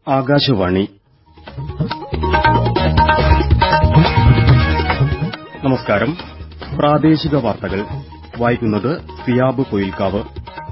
ആകാശവാണി നമസ്കാരം പ്രാദേശിക വാർത്തകൾ വായിക്കുന്നത് സിയാബ് പൊയിൽക്കാവ്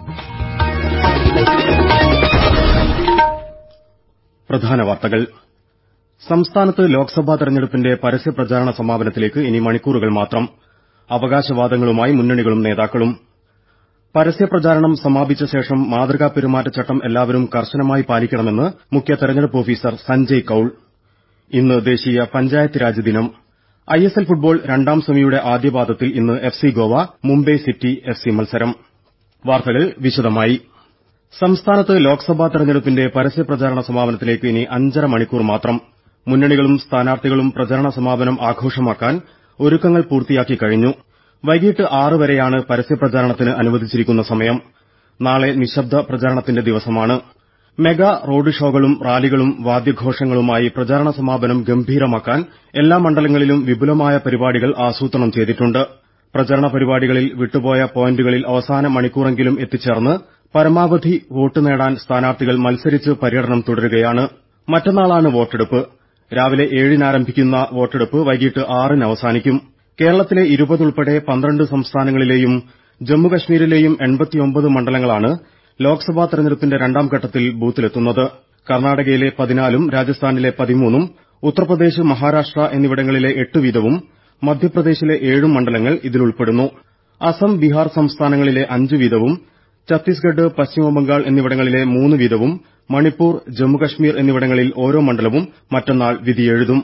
പ്രധാന വാർത്തകൾ സംസ്ഥാനത്ത് ലോക്സഭാ തെരഞ്ഞെടുപ്പിന്റെ പരസ്യപ്രചാരണ സമാപനത്തിലേക്ക് ഇനി മണിക്കൂറുകൾ മാത്രം അവകാശവാദങ്ങളുമായി മുന്നണികളും നേതാക്കളും പരസ്യപ്രചാരണം സമാപിച്ച ശേഷം മാതൃകാ പെരുമാറ്റച്ചട്ടം എല്ലാവരും കർശനമായി പാലിക്കണമെന്ന് മുഖ്യ തെരഞ്ഞെടുപ്പ് ഓഫീസർ സഞ്ജയ് കൌൾ ഇന്ന് ദേശീയ പഞ്ചായത്ത് രാജ് ദിനം ഐഎസ്എൽ ഫുട്ബോൾ രണ്ടാം സെമിയുടെ ആദ്യപാദത്തിൽ ഇന്ന് FC Goa Mumbai city FC മത്സരം വാർത്തകൾ വിശദമായി സംസ്ഥാനത്ത് ലോക്സഭാ തെരഞ്ഞെടുപ്പിന്റെ പരസ്യപ്രചാരണ സമാപനത്തിലേക്ക് ഇനി അഞ്ചര മണിക്കൂർ മാത്രം മുന്നണികളും സ്ഥാനാർത്ഥികളും പ്രചരണ സമാപനം ആഘോഷമാക്കാൻ ഒരുക്കങ്ങൾ പൂർത്തിയാക്കി കഴിഞ്ഞു വൈകിട്ട് ആറ് വരെയാണ് പരസ്യപ്രചാരണത്തിന് അനുവദിച്ചിരിക്കുന്ന സമയം നാളെ നിശബ്ദ പ്രചാരണത്തിന്റെ ദിവസമാണ് മെഗാ റോഡ് ഷോകളും റാലികളും വാദ്യഘോഷങ്ങളുമായി പ്രചാരണ സമാപനം ഗംഭീരമാക്കാൻ എല്ലാ മണ്ഡലങ്ങളിലും വിപുലമായ പരിപാടികൾ ആസൂത്രണം ചെയ്തിട്ടുണ്ട് പ്രചരണ പരിപാടികളിൽ വിട്ടുപോയ പോയിന്റുകളിൽ അവസാന മണിക്കൂറെങ്കിലും എത്തിച്ചേർന്ന് പരമാവധി വോട്ട് നേടാൻ സ്ഥാനാർത്ഥികൾ മത്സരിച്ച് പര്യടനം തുടരുകയാണ് മറ്റന്നാളാണ് വോട്ടെടുപ്പ് രാവിലെ ഏഴിന് ആരംഭിക്കുന്ന വോട്ടെടുപ്പ് വൈകിട്ട് ആറിന് അവസാനിക്കും കേരളത്തിലെ ഇരുപത് ഉൾപ്പെടെ പന്ത്രണ്ട് സംസ്ഥാനങ്ങളിലെയും ജമ്മുകശ്മീരിലെയും എൺപത്തിയൊമ്പത് മണ്ഡലങ്ങളാണ് ലോക്സഭാ തെരഞ്ഞെടുപ്പിന്റെ രണ്ടാം ഘട്ടത്തിൽ ബൂത്തിലെത്തുന്നത് കർണാടകയിലെ പതിനാലും രാജസ്ഥാനിലെ പതിമൂന്നും ഉത്തർപ്രദേശ് മഹാരാഷ്ട്ര എന്നിവിടങ്ങളിലെ എട്ട് വീതവും മധ്യപ്രദേശിലെ ഏഴും മണ്ഡലങ്ങൾ ഇതിലുൾപ്പെടുന്നു അസം ബീഹാർ സംസ്ഥാനങ്ങളിലെ അഞ്ച് വീതവും ഛത്തീസ്ഗഡ് പശ്ചിമബംഗാൾ എന്നിവിടങ്ങളിലെ മൂന്ന് വീതവും മണിപ്പൂർ ജമ്മുകശ്മീർ എന്നിവിടങ്ങളിൽ ഓരോ മണ്ഡലവും മറ്റന്നാൾ വിധിയെഴുതും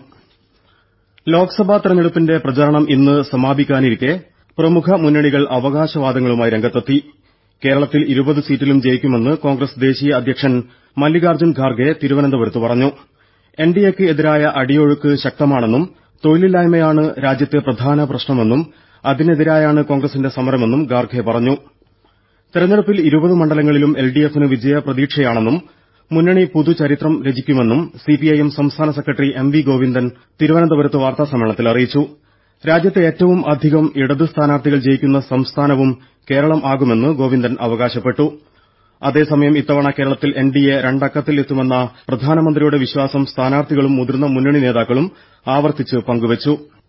ലോക്സഭാ തെരഞ്ഞെടുപ്പിന്റെ പ്രചാരണം ഇന്ന് സമാപിക്കാനിരിക്കെ പ്രമുഖ മുന്നണികൾ അവകാശവാദങ്ങളുമായി രംഗത്തെത്തി കേരളത്തിൽ ഇരുപത് സീറ്റിലും ജയിക്കുമെന്ന് കോൺഗ്രസ് ദേശീയ അധ്യക്ഷൻ മല്ലികാർജ്ജുൻ ഖാർഗെ തിരുവനന്തപുരത്ത് പറഞ്ഞു എൻഡിഎക്ക് എതിരായ അടിയൊഴുക്ക് ശക്തമാണെന്നും തൊഴിലില്ലായ്മയാണ് രാജ്യത്തെ പ്രധാന പ്രശ്നമെന്നും അതിനെതിരായാണ് കോൺഗ്രസിന്റെ സമരമെന്നും ഖാർഗെ പറഞ്ഞു തെരഞ്ഞെടുപ്പിൽ ഇരുപത് മണ്ഡലങ്ങളിലും എൽഡിഎഫിന് വിജയ പ്രതീക്ഷയാണെന്നും മുന്നണി പുതുചരിത്രം രചിക്കുമെന്നും സിപിഐഎം സംസ്ഥാന സെക്രട്ടറി എം വി ഗോവിന്ദൻ തിരുവനന്തപുരത്ത് വാർത്താസമ്മേളനത്തിൽ അറിയിച്ചു രാജ്യത്തെ ഏറ്റവും അധികം ഇടത് സ്ഥാനാർത്ഥികൾ ജയിക്കുന്ന സംസ്ഥാനവും കേരളം ആകുമെന്ന് ഗോവിന്ദൻ അവകാശപ്പെട്ടു അതേസമയം ഇത്തവണ കേരളത്തിൽ എൻഡിഎ രണ്ടക്കത്തിൽ എത്തുമെന്ന പ്രധാനമന്ത്രിയുടെ വിശ്വാസം സ്ഥാനാർത്ഥികളും മുതിർന്ന മുന്നണി നേതാക്കളും ആവർത്തിച്ച് പങ്കുവച്ചു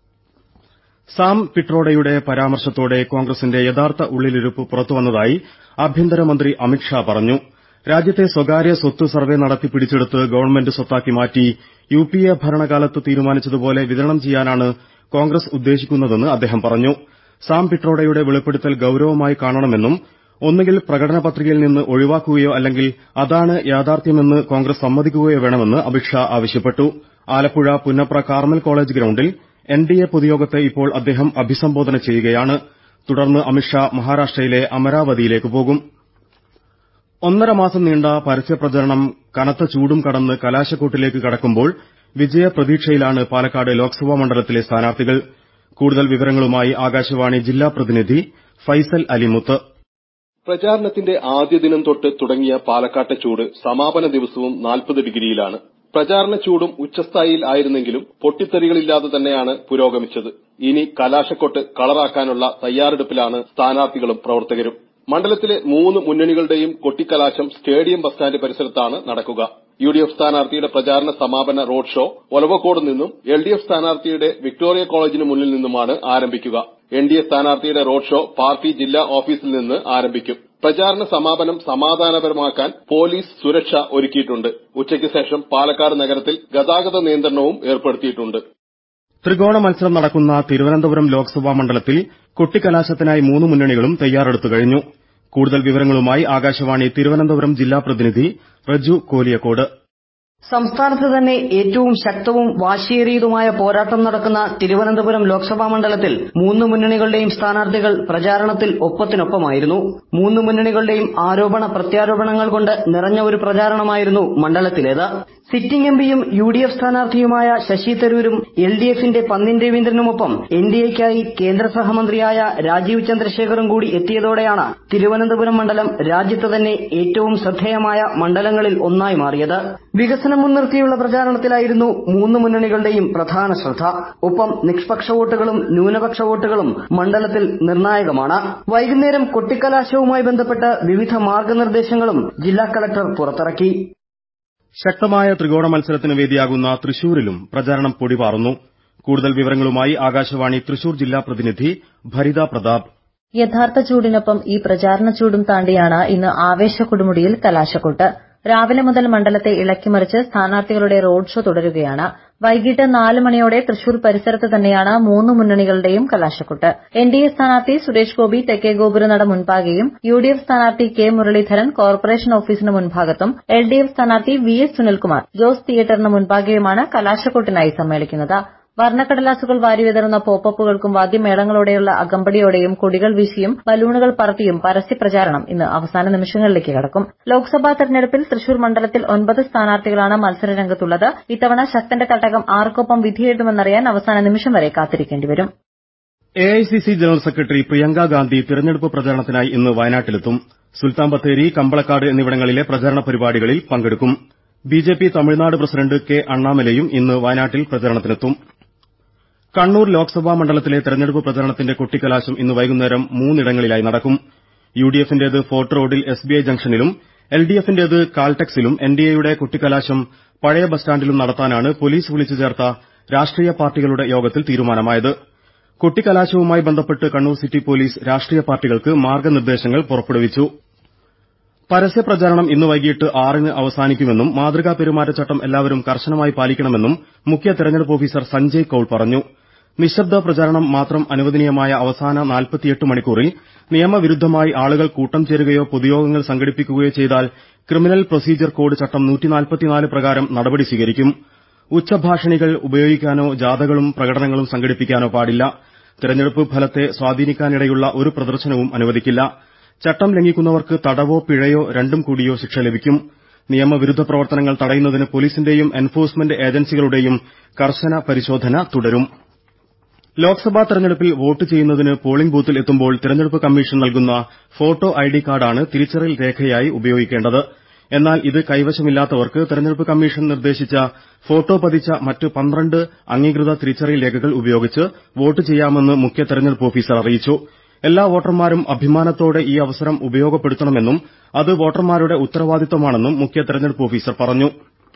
സാം പിട്രോഡയുടെ പരാമർശത്തോടെ കോൺഗ്രസിന്റെ യഥാർത്ഥ ഉള്ളിലിരുപ്പ് പുറത്തുവന്നതായി ആഭ്യന്തരമന്ത്രി അമിത്ഷാ പറഞ്ഞു രാജ്യത്തെ സ്വകാര്യ സ്വത്ത് സർവേ നടത്തി പിടിച്ചെടുത്ത് ഗവൺമെന്റ് സ്വത്താക്കി മാറ്റി യുപിഎ ഭരണകാലത്ത് തീരുമാനിച്ചതുപോലെ വിതരണം ചെയ്യാനാണ് കോൺഗ്രസ് ഉദ്ദേശിക്കുന്നതെന്ന് അദ്ദേഹം പറഞ്ഞു സാം പിട്രോഡയുടെ വെളിപ്പെടുത്തൽ ഗൌരവമായി കാണണമെന്നും ഒന്നുകിൽ പ്രകടന പത്രികയിൽ നിന്ന് ഒഴിവാക്കുകയോ അല്ലെങ്കിൽ അതാണ് യാഥാർത്ഥ്യമെന്ന് കോൺഗ്രസ് സമ്മതിക്കുകയോ വേണമെന്ന് അമിത്ഷാ ആവശ്യപ്പെട്ടു ആലപ്പുഴ പുന്നപ്ര കാർമൽ കോളേജ് ഗ്രൌണ്ടിൽ എൻഡിഎ പൊതുയോഗത്തെ ഇപ്പോൾ അദ്ദേഹം അഭിസംബോധന ചെയ്യുകയാണ് തുടർന്ന് അമിത്ഷാ മഹാരാഷ്ട്രയിലെ അമരാവതിയിലേക്ക് പോകും ഒന്നര മാസം നീണ്ട പരസ്യപ്രചരണം കനത്ത ചൂടും കടന്ന് കലാശക്കൊട്ടിലേക്ക് കടക്കുമ്പോൾ വിജയപ്രതീക്ഷയിലാണ് പാലക്കാട് ലോക്സഭാ മണ്ഡലത്തിലെ സ്ഥാനാർത്ഥികൾ കൂടുതൽ വിവരങ്ങളുമായി ആകാശവാണി ജില്ലാ പ്രതിനിധി ഫൈസൽ അലിമുത്ത് പ്രചാരണത്തിന്റെ ആദ്യ ദിനം തൊട്ട് തുടങ്ങിയ പാലക്കാട്ടെ ചൂട് സമാപന ദിവസവും നാൽപ്പത് ഡിഗ്രിയിലാണ് പ്രചാരണ ചൂടും ഉച്ചസ്ഥായിയിൽ ആയിരുന്നെങ്കിലും പൊട്ടിത്തെറികളില്ലാതെ തന്നെയാണ് പുരോഗമിച്ചത് ഇനി കലാശക്കൊട്ട് കളറാക്കാനുള്ള തയ്യാറെടുപ്പിലാണ് സ്ഥാനാർത്ഥികളും പ്രവർത്തകരും മണ്ഡലത്തിലെ മൂന്ന് മുന്നണികളുടെയും കൊട്ടിക്കലാശം സ്റ്റേഡിയം ബസ് സ്റ്റാൻഡ് പരിസരത്താണ് നടക്കുക യു ഡി എഫ് സ്ഥാനാർത്ഥിയുടെ പ്രചാരണ സമാപന റോഡ് ഷോ ഒലവക്കോട് നിന്നും എൽ ഡി എഫ് സ്ഥാനാർത്ഥിയുടെ വിക്ടോറിയ കോളേജിന് മുന്നിൽ നിന്നുമാണ് ആരംഭിക്കുക എൻ ഡി എ സ്ഥാനാർത്ഥിയുടെ റോഡ് ഷോ പാർട്ടി ജില്ലാ ഓഫീസിൽ നിന്ന് ആരംഭിക്കും പ്രചാരണ സമാപനം സമാധാനപരമാക്കാൻ പോലീസ് സുരക്ഷ ഒരുക്കിയിട്ടുണ്ട് ഉച്ചയ്ക്ക് ശേഷം പാലക്കാട് നഗരത്തിൽ ഗതാഗത നിയന്ത്രണവും ഏർപ്പെടുത്തിയിട്ടുണ്ട് ത്രികോണ മത്സരം നടക്കുന്ന തിരുവനന്തപുരം ലോക്സഭാ മണ്ഡലത്തിൽ കൊട്ടിക്കലാശത്തിനായി മൂന്ന് മുന്നണികളും തയ്യാറെടുത്തു കഴിഞ്ഞു കൂടുതൽ വിവരങ്ങളുമായി ആകാശവാണി തിരുവനന്തപുരം ജില്ലാ പ്രതിനിധി റജു കോലിയക്കോട് സംസ്ഥാനത്ത് തന്നെ ഏറ്റവും ശക്തവും വാശിയേറിയതുമായ പോരാട്ടം നടക്കുന്ന തിരുവനന്തപുരം ലോക്സഭാ മണ്ഡലത്തിൽ മൂന്ന് മുന്നണികളുടെയും സ്ഥാനാർത്ഥികൾ പ്രചാരണത്തിൽ ഒപ്പത്തിനൊപ്പമായിരുന്നു മൂന്ന് മുന്നണികളുടെയും ആരോപണ പ്രത്യാരോപണങ്ങൾ കൊണ്ട് നിറഞ്ഞ ഒരു പ്രചാരണമായിരുന്നു മണ്ഡലത്തിലേത് സിറ്റിംഗ് എംപിയും യു ഡി എഫ് സ്ഥാനാർത്ഥിയുമായ ശശി തരൂരും എൽ ഡി എഫിന്റെ പന്നിൻ രവീന്ദ്രനുമൊപ്പം എൻ ഡി എക്കായി കേന്ദ്ര സഹമന്ത്രിയായ രാജീവ് ചന്ദ്രശേഖറും കൂടി എത്തിയതോടെയാണ് തിരുവനന്തപുരം മണ്ഡലം രാജ്യത്ത് തന്നെ ഏറ്റവും ശ്രദ്ധേയമായ മണ്ഡലങ്ങളിൽ ഒന്നായി മാറിയത് വികസനം മുൻനിർത്തിയുള്ള പ്രചാരണത്തിലായിരുന്നു മൂന്ന് മുന്നണികളുടെയും പ്രധാന ശ്രദ്ധ ഒപ്പം നിഷ്പക്ഷ വോട്ടുകളും ന്യൂനപക്ഷ വോട്ടുകളും മണ്ഡലത്തിൽ നിർണായകമാണ് വൈകുന്നേരം കൊട്ടിക്കലാശവുമായി ബന്ധപ്പെട്ട് വിവിധ മാർഗനിർദ്ദേശങ്ങളും ജില്ലാ കളക്ടർ പുറത്തിറക്കി ശക്തമായ ത്രികോണ മത്സരത്തിന് വേദിയാകുന്ന തൃശൂരിലും പ്രചാരണം പൊടിപാറുന്നു കൂടുതൽ വിവരങ്ങളുമായി ആകാശവാണി തൃശൂർ ജില്ലാ പ്രതിനിധി ഭരിത പ്രതാപ് യഥാർത്ഥ ചൂടിനൊപ്പം ഈ പ്രചാരണ ചൂടും താണ്ടിയാണ് ഇന്ന് ആവേശ കൊടുമുടിയിൽ കലാശക്കൊട്ട് രാവിലെ മുതൽ മണ്ഡലത്തെ ഇളക്കിമറിച്ച് സ്ഥാനാർത്ഥികളുടെ റോഡ് ഷോ തുടരുകയാണ് വൈകിട്ട് നാല് മണിയോടെ തൃശൂർ പരിസരത്ത് തന്നെയാണ് മൂന്ന് മുന്നണികളുടെയും കലാശക്കൊട്ട് എൻ ഡി എ സ്ഥാനാർത്ഥി സുരേഷ് ഗോപി തെക്കേ ഗോപുരനട മുൻപാകെയും യു ഡി എഫ് സ്ഥാനാർത്ഥി കെ മുരളീധരൻ കോർപ്പറേഷൻ ഓഫീസിന് മുൻഭാഗത്തും എൽ ഡി എഫ് സ്ഥാനാർത്ഥി വി എസ് സുനിൽകുമാർ ജോസ് തിയേറ്ററിന് മുൻപാകെയുമാണ് കലാശക്കൊട്ടിനായി സമ്മേളിക്കുന്നത് വർണ്ണക്കടലാസുകൾ വാരിവിതറുന്ന പോപ്പപ്പുകൾക്കും വാദ്യമേളങ്ങളോടെയുള്ള അകമ്പടിയോടെയും കൊടികൾ വീശിയും ബലൂണുകൾ പറത്തിയും പരസ്യപ്രചാരണം ഇന്ന് അവസാന നിമിഷങ്ങളിലേക്ക് കടക്കും ലോക്സഭാ തെരഞ്ഞെടുപ്പിൽ തൃശൂർ മണ്ഡലത്തിൽ ഒൻപത് സ്ഥാനാർത്ഥികളാണ് മത്സരരംഗത്തുള്ളത് ഇത്തവണ ശക്തന്റെ തട്ടകം ആർക്കൊപ്പം വിധിയെഴുതുമെന്നറിയാൻ അവസാന നിമിഷം വരെ കാത്തിരിക്കേണ്ടിവരും AICC general secretary Priyanka Gandhi തിരഞ്ഞെടുപ്പ് പ്രചാരണത്തിനായി ഇന്ന് വയനാട്ടിലെത്തും സുൽത്താൻ ബത്തേരി കമ്പളക്കാട് എന്നിവിടങ്ങളിലെ പ്രചാരണ പരിപാടികളിൽ പങ്കെടുക്കും ബിജെപി തമിഴ്നാട് പ്രസിഡന്റ് കെ അണ്ണാമലയും ഇന്ന് വയനാട്ടിൽ പ്രചാരണത്തിനെത്തും കണ്ണൂർ ലോക്സഭാ മണ്ഡലത്തിലെ തെരഞ്ഞെടുപ്പ് പ്രചാരണത്തിന്റെ കൊട്ടിക്കലാശം ഇന്ന് വൈകുന്നേരം മൂന്നിടങ്ങളിലായി നടക്കും യുഡിഎഫിന്റേത് ഫോർട്ട് റോഡിൽ എസ്ബിഐ ജംഗ്ഷനിലും എൽഡിഎഫിന്റേത് കാൽടെക്സിലും എൻഡിഎയുടെ കൊട്ടിക്കലാശം പഴയ ബസ് സ്റ്റാൻഡിലും നടത്താനാണ് പോലീസ് വിളിച്ചു ചേർത്ത രാഷ്ട്രീയ പാർട്ടികളുടെ യോഗത്തിൽ തീരുമാനമായത് കൊട്ടിക്കലാശവുമായി ബന്ധപ്പെട്ട് കണ്ണൂർ സിറ്റി പോലീസ് രാഷ്ട്രീയ പാർട്ടികൾക്ക് മാർഗ്ഗനിർദ്ദേശങ്ങൾ പുറപ്പെടുവിച്ചു പരസ്യപ്രചാരണം ഇന്ന് വൈകിട്ട് ആറിന് അവസാനിക്കുമെന്നും മാതൃകാ പെരുമാറ്റച്ചട്ടം എല്ലാവരും കർശനമായി പാലിക്കണമെന്നും മുഖ്യ തെരഞ്ഞെടുപ്പ് ഓഫീസർ സഞ്ജയ് കൌൾ പറഞ്ഞു നിശബ്ദ പ്രചാരണം മാത്രം അനുവദനീയമായ അവസാന മണിക്കൂറിൽ നിയമവിരുദ്ധമായി ആളുകൾ കൂട്ടം ചേരുകയോ പൊതുയോഗങ്ങൾ സംഘടിപ്പിക്കുകയോ ചെയ്താൽ ക്രിമിനൽ പ്രൊസീജിയർ കോഡ് ചട്ടം പ്രകാരം നടപടി സ്വീകരിക്കും ഉച്ചഭാഷിണികൾ ഉപയോഗിക്കാനോ ജാഥകളും പ്രകടനങ്ങളും സംഘടിപ്പിക്കാനോ പാടില്ല തെരഞ്ഞെടുപ്പ് ഫലത്തെ സ്വാധീനിക്കാനിടയുള്ള ഒരു പ്രദർശനവും അനുവദിക്കില്ല ചട്ടം ലംഘിക്കുന്നവർക്ക് തടവോ പിഴയോ രണ്ടും കൂടിയോ ശിക്ഷ ലഭിക്കും നിയമവിരുദ്ധ പ്രവർത്തനങ്ങൾ തടയുന്നതിന് പോലീസിന്റെയും എൻഫോഴ്സ്മെന്റ് ഏജൻസികളുടെയും കർശന പരിശോധന തുടരും ലോക്സഭാ തെരഞ്ഞെടുപ്പിൽ വോട്ട് ചെയ്യുന്നതിന് പോളിംഗ് ബൂത്തിൽ എത്തുമ്പോൾ തെരഞ്ഞെടുപ്പ് കമ്മീഷൻ നൽകുന്ന ഫോട്ടോ ഐഡി കാർഡാണ് തിരിച്ചറിയൽ രേഖയായി ഉപയോഗിക്കേണ്ടത് എന്നാൽ ഇത് കൈവശമില്ലാത്തവർക്ക് തെരഞ്ഞെടുപ്പ് കമ്മീഷൻ നിർദ്ദേശിച്ച ഫോട്ടോ പതിച്ച മറ്റ് പന്ത്രണ്ട് അംഗീകൃത തിരിച്ചറിയൽ രേഖകൾ ഉപയോഗിച്ച് വോട്ട് ചെയ്യാമെന്ന് മുഖ്യ തെരഞ്ഞെടുപ്പ് ഓഫീസർ അറിയിച്ചു എല്ലാ വോട്ടർമാരും അഭിമാനത്തോടെ ഈ അവസരം ഉപയോഗപ്പെടുത്തണമെന്നും അത് വോട്ടർമാരുടെ ഉത്തരവാദിത്തമാണെന്നും മുഖ്യ തെരഞ്ഞെടുപ്പ് ഓഫീസർ പറഞ്ഞു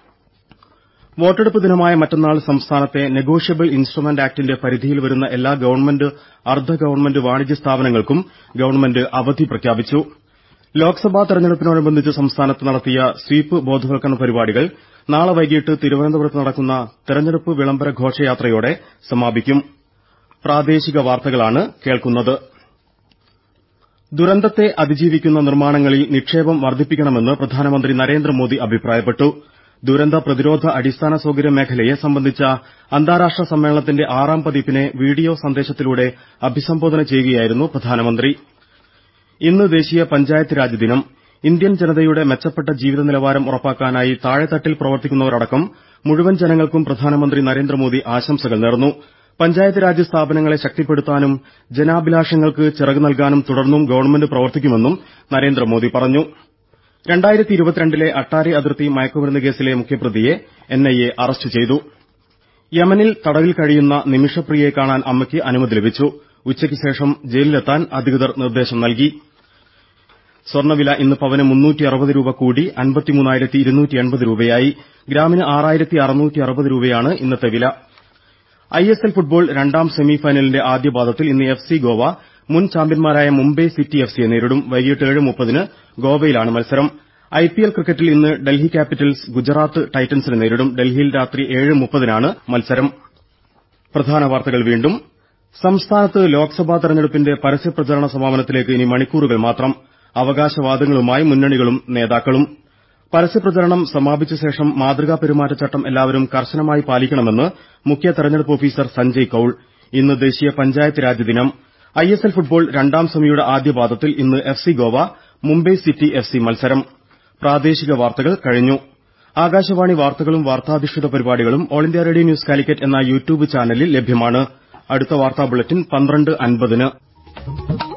വോട്ടെടുപ്പ് ദിനമായ മറ്റന്നാൾ സംസ്ഥാനത്തെ നെഗോഷ്യബിൾ ഇൻസ്ട്രുമെന്റ് ആക്ടിന്റെ പരിധിയിൽ വരുന്ന എല്ലാ ഗവൺമെന്റ് അർദ്ധ ഗവൺമെന്റ് വാണിജ്യ സ്ഥാപനങ്ങൾക്കും ഗവൺമെന്റ് അവധി പ്രഖ്യാപിച്ചു ലോക്സഭാ തെരഞ്ഞെടുപ്പിനോടനുബന്ധിച്ച് സംസ്ഥാനത്ത് നടത്തിയ സ്വീപ് ബോധവൽക്കരണ പരിപാടികൾ നാളെ വൈകിട്ട് തിരുവനന്തപുരത്ത് നടക്കുന്ന തെരഞ്ഞെടുപ്പ് വിളംബര ഘോഷയാത്രയോടെ സമാപിക്കും പ്രാദേശിക വാർത്തകളാണ് കേൾക്കുന്നത് ദുരന്തത്തെ അതിജീവിക്കുന്ന നിർമ്മാണങ്ങളിൽ നിക്ഷേപം വർദ്ധിപ്പിക്കണമെന്ന് പ്രധാനമന്ത്രി നരേന്ദ്രമോദി അഭിപ്രായപ്പെട്ടു ദുരന്ത പ്രതിരോധ അടിസ്ഥാന സൌകര്യ മേഖലയെ സംബന്ധിച്ച അന്താരാഷ്ട്ര സമ്മേളനത്തിന്റെ ആറാം പതിപ്പിനെ വീഡിയോ സന്ദേശത്തിലൂടെ അഭിസംബോധന ചെയ്യുകയായിരുന്നു പ്രധാനമന്ത്രി ഇന്ന് ദേശീയ പഞ്ചായത്ത് രാജ് ദിനം ഇന്ത്യൻ ജനതയുടെ മെച്ചപ്പെട്ട ജീവിത നിലവാരം ഉറപ്പാക്കാനായി താഴെത്തട്ടിൽ പ്രവർത്തിക്കുന്നവരടക്കം മുഴുവൻ ജനങ്ങൾക്കും പ്രധാനമന്ത്രി നരേന്ദ്രമോദി ആശംസകൾ നേർന്നു പഞ്ചായത്ത് രാജ് സ്ഥാപനങ്ങളെ ശക്തിപ്പെടുത്താനും ജനാഭിലാഷങ്ങൾക്ക് ചിറക് നൽകാനും തുടർന്നും ഗവൺമെന്റ് പ്രവർത്തിക്കുമെന്നും നരേന്ദ്രമോദി പറഞ്ഞു ലെ അട്ടാരി അതിർത്തി മയക്കുമരുന്ന് കേസിലെ മുഖ്യപ്രതിയെ എൻഐഎ അറസ്റ്റ് ചെയ്തു യമനിൽ തടവിൽ കഴിയുന്ന നിമിഷപ്രിയയെ കാണാൻ അമ്മയ്ക്ക് അനുമതി ലഭിച്ചു ഉച്ചയ്ക്ക് ശേഷം ജയിലിലെത്താൻ അധികൃതർ നിർദ്ദേശം നൽകി സ്വർണ്ണവില ഇന്ന് പവന് രൂപ കൂടി രൂപയായി ഗ്രാമിന് രൂപയാണ് ഇന്നത്തെ വില ഐഎസ്എൽ ഫുട്ബോൾ രണ്ടാം സെമി ഫൈനലിന്റെ ആദ്യ പാദത്തിൽ ഇന്ന് എഫ് സി ഗോവ മുൻ ചാമ്പ്യന്മാരായ മുംബൈ സിറ്റി എഫ് സിയെ നേരിടും വൈകിട്ട് ഏഴ് മുപ്പതിന് ഗോവയിലാണ് മത്സരം ഐപിഎൽ ക്രിക്കറ്റിൽ ഇന്ന് ഡൽഹി ക്യാപിറ്റൽസ് ഗുജറാത്ത് ടൈറ്റൻസിനെ നേരിടും ഡൽഹിയിൽ രാത്രി ഏഴ് മുപ്പതിനാണ് മത്സരം പ്രധാന വാർത്തകൾ വീണ്ടും സംസ്ഥാനത്ത് ലോക്സഭാ തെരഞ്ഞെടുപ്പിന്റെ പരസ്യപ്രചാരണ സമാപനത്തിലേക്ക് ഇനി മണിക്കൂറുകൾ മാത്രം അവകാശവാദങ്ങളുമായി മുന്നണികളും നേതാക്കളും പരസ്യപ്രചാരണം സമാപിച്ച ശേഷം മാതൃകാ പെരുമാറ്റച്ചട്ടം എല്ലാവരും കർശനമായി പാലിക്കണമെന്ന് മുഖ്യ തെരഞ്ഞെടുപ്പ് ഓഫീസർ സഞ്ജയ് കൌൾ ഇന്ന് ദേശീയ പഞ്ചായത്ത് രാജ് ദിനം ഐഎസ്എൽ ഫുട്ബോൾ രണ്ടാം സെമിയുടെ ആദ്യ പാദത്തിൽ ഇന്ന് F C Goa Mumbai city F C മത്സരം പ്രാദേശിക വാർത്തകൾ കഴിഞ്ഞു ആകാശവാണി വാർത്തകളും വാർത്താധിഷ്ഠിത പരിപാടികളും all India radio news Calicut എന്ന യൂട്യൂബ് ചാനലിൽ ലഭ്യമാണ് അടുത്ത വാർത്താ ബുള്ളറ്റിൻ പന്ത്രണ്ട് അൻപതിന്